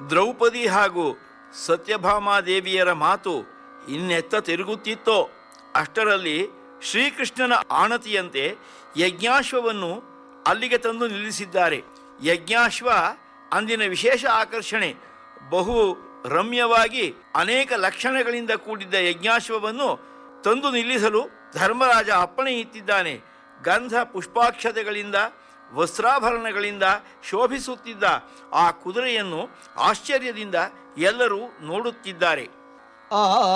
ದ್ರೌಪದಿ ಹಾಗೂ ಸತ್ಯಭಾಮಾದೇವಿಯರ ಮಾತು ಇನ್ನೆತ್ತ ತಿರುಗುತ್ತಿತ್ತೋ ಅಷ್ಟರಲ್ಲಿ ಶ್ರೀಕೃಷ್ಣನ ಆಣತಿಯಂತೆ ಯಜ್ಞಾಶ್ವವನ್ನು ಅಲ್ಲಿಗೆ ತಂದು ನಿಲ್ಲಿಸಿದ್ದಾರೆ ಯಜ್ಞಾಶ್ವ ಅಂದಿನ ವಿಶೇಷ ಆಕರ್ಷಣೆ ಬಹು ರಮ್ಯವಾಗಿ ಅನೇಕ ಲಕ್ಷಣಗಳಿಂದ ಕೂಡಿದ್ದ ಯಜ್ಞಾಶ್ವವನ್ನು ತಂದು ನಿಲ್ಲಿಸಲು ಧರ್ಮರಾಜ ಅಪ್ಪಣೆ ಇತ್ತಿದ್ದಾನೆ ಗಂಧ ಪುಷ್ಪಾಕ್ಷತೆಗಳಿಂದ ವಸ್ತ್ರಾಭರಣಗಳಿಂದ ಶೋಭಿಸುತ್ತಿದ್ದ ಆ ಕುದುರೆಯನ್ನು ಆಶ್ಚರ್ಯದಿಂದ ಎಲ್ಲರೂ ನೋಡುತ್ತಿದ್ದಾರೆ ಆ